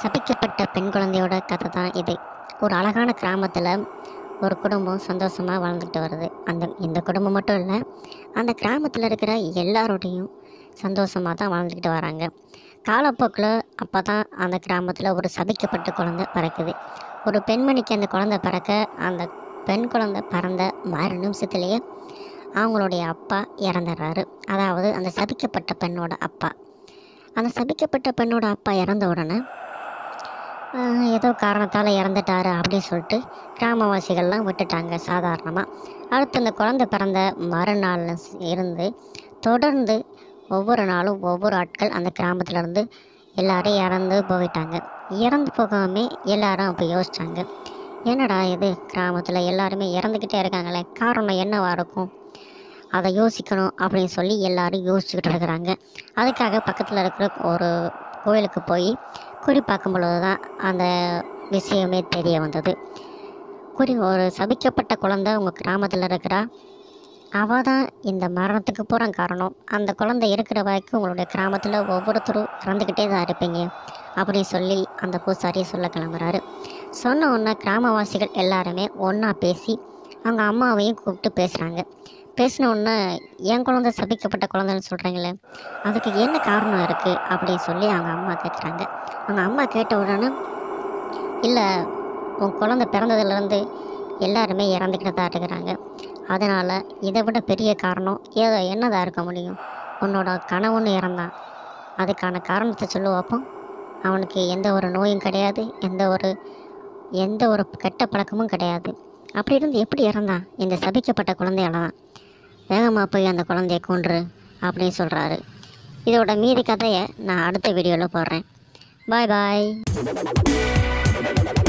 சபிக்கப்பட்ட பெண் குழந்தையோட கதை தான் இது ஒரு அழகான கிராமத்தில் ஒரு குடும்பம் சந்தோஷமாக வாழ்ந்துட்டு வருது அந்த இந்த குடும்பம் மட்டும் இல்லை அந்த கிராமத்தில் இருக்கிற எல்லாரோடையும் சந்தோஷமாக தான் வாழ்ந்துக்கிட்டு வராங்க காலப்போக்கில் அப்போ தான் அந்த கிராமத்தில் ஒரு சபிக்கப்பட்ட குழந்தை பிறக்குது ஒரு பெண்மணிக்கு அந்த குழந்தை பிறக்க அந்த பெண் குழந்தை பிறந்த மறு நிமிஷத்துலேயே அவங்களுடைய அப்பா இறந்துடுறாரு அதாவது அந்த சபிக்கப்பட்ட பெண்ணோட அப்பா அந்த சபிக்கப்பட்ட பெண்ணோட அப்பா இறந்த உடனே ஆஹ், ஏதோ காரணத்தால் இறந்துட்டாரு அப்படின்னு சொல்லிட்டு கிராமவாசிகள்லாம் விட்டுட்டாங்க சாதாரணமாக அடுத்து அந்த குழந்தை பிறந்த மறுநாள் இருந்து தொடர்ந்து ஒவ்வொரு நாளும் ஒவ்வொரு ஆட்கள் அந்த கிராமத்துல இருந்து எல்லாரும் இறந்து போயிட்டாங்க இறந்து போகாமே எல்லாரும் அப்போ யோசிச்சாங்க என்னடா இது கிராமத்தில் எல்லாருமே இறந்துக்கிட்டே இருக்காங்களே காரணம் என்னவா இருக்கும் அதை யோசிக்கணும் அப்படின்னு சொல்லி எல்லாரும் யோசிச்சுக்கிட்டு இருக்கிறாங்க அதுக்காக பக்கத்தில் இருக்கிற ஒரு கோயிலுக்கு போய் குறி பார்க்கும் பொழுது தான் அந்த விஷயமே தெரிய வந்தது குறி ஒரு சபிக்கப்பட்ட குழந்தை உங்கள் கிராமத்தில் இருக்கிறா அவள் தான் இந்த மரணத்துக்கு பூரா காரணம் அந்த குழந்தை இருக்கிற வரைக்கும் உங்களுடைய கிராமத்தில் ஒவ்வொருத்தரும் இறந்துக்கிட்டே தான் இருப்பீங்க அப்படின்னு சொல்லி அந்த பூசாரி சொல்ல கிளம்புறாரு சொன்ன உடனே கிராமவாசிகள் எல்லாருமே ஒன்றா பேசி அவங்க அம்மாவையும் கூப்பிட்டு பேசுகிறாங்க பேசின உடனே என் குழந்தை சபிக்கப்பட்ட குழந்தைன்னு சொல்கிறீங்களே அதுக்கு என்ன காரணம் இருக்குது அப்படின்னு சொல்லி அவங்க அம்மா கேட்குறாங்க அவங்க அம்மா கேட்ட உடனே இல்லை உன் குழந்தை பிறந்ததுலேருந்து எல்லாருமே இறந்துக்கிட்டு தான் இருக்கிறாங்க அதனால் இதை விட பெரிய காரணம் ஏதோ என்னதாக இருக்க முடியும் உன்னோட கணவன் இறந்தான் அதுக்கான காரணத்தை சொல்லுவாப்போ அவனுக்கு எந்த ஒரு நோயும் கிடையாது எந்த ஒரு எந்த ஒரு கெட்ட பழக்கமும் கிடையாது அப்படி இருந்து எப்படி இறந்தான் இந்த சபிக்கப்பட்ட குழந்தையால தான் வேகமாக போய் அந்த குழந்தைய கொன்று அப்படின்னு சொல்கிறாரு இதோட மீதி கதையை நான் அடுத்த வீடியோவில் போடுறேன் பாய் பாய்